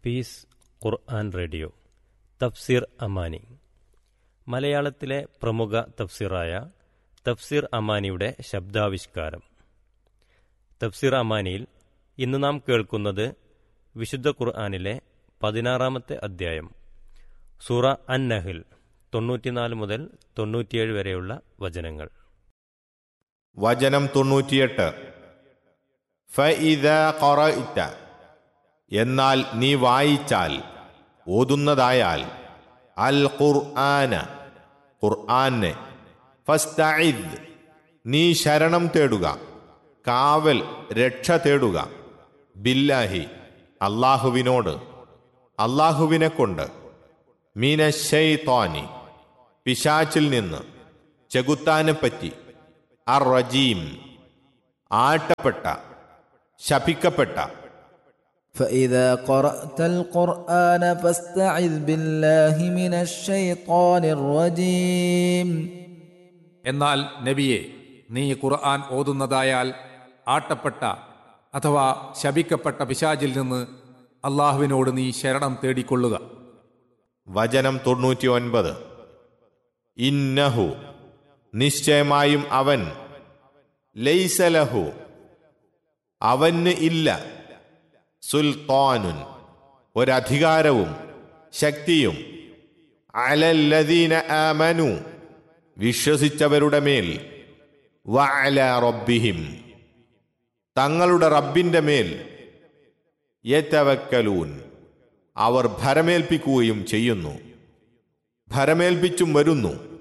piece ഖുർആൻ radio തഫ്സീർ അമാനി മലയാളത്തിലെ പ്രമുഖ തഫ്സീറായ തഫ്സീർ അമാനിയുടെ ശബ്ദാവിഷ്കാരം തഫ്സീർ അമാനിയിൽ ഇന്ന് നാം കേൾക്കുന്നത് വിശുദ്ധ ഖുർആനിലെ പതിനാറാമത്തെ അധ്യായം സൂറ അൻ നഹിൽ തൊണ്ണൂറ്റിനാല് മുതൽ തൊണ്ണൂറ്റിയേഴ് വരെയുള്ള വചനങ്ങൾ വചനം തൊണ്ണൂറ്റിയെട്ട് ഫഇദ ഖറഇത എന്നാൽ നീ വായിച്ചാൽ ഓതുന്നതായാൽ അൽ ഖുർആന ഖുർആനെ ഫസ്തഇദ് നീ ശരണം തേടുക കാവൽ രക്ഷ തേടുക ബില്ലാഹി അള്ളാഹുവിനോട് അള്ളാഹുവിനെ കൊണ്ട് മീനശൈത്വാനി പിശാച്ചിൽ നിന്ന് ചെകുത്താനെപ്പറ്റി അർ റജീം ആട്ടപ്പെട്ട ശപിക്കപ്പെട്ട فإذا قرأت القرآن فاستعذ بالله من الشيطان الرجيم എന്നാൽ നബിയെ നീ ഖുർആൻ ഓതുന്നതായാൽ ആട്ടപ്പെട്ട അഥവാ ശപിക്കപ്പെട്ട പിശാചിൽ നിന്ന് അള്ളാഹുവിനോട് നീ ശരണം തേടിക്കൊള്ളുക വചനം തൊണ്ണൂറ്റി ഒൻപത് ഇന്നഹു നിശ്ചയമായും അവൻ ലൈസലഹു അവന് ഇല്ല സുൽത്താനുൻ ഒരധികാരവും ശക്തിയും അലല്ലദീന ആമനു വിശ്വസിച്ചവരുടെ മേൽ വഅല റബ്ബിഹിം തങ്ങളുടെ റബ്ബിന്റെ മേൽ യതവക്കലൂൻ അവർ ഭരമേൽപ്പിക്കുകയും ചെയ്യുന്നു ഭരമേൽപ്പിച്ചും വരുന്നു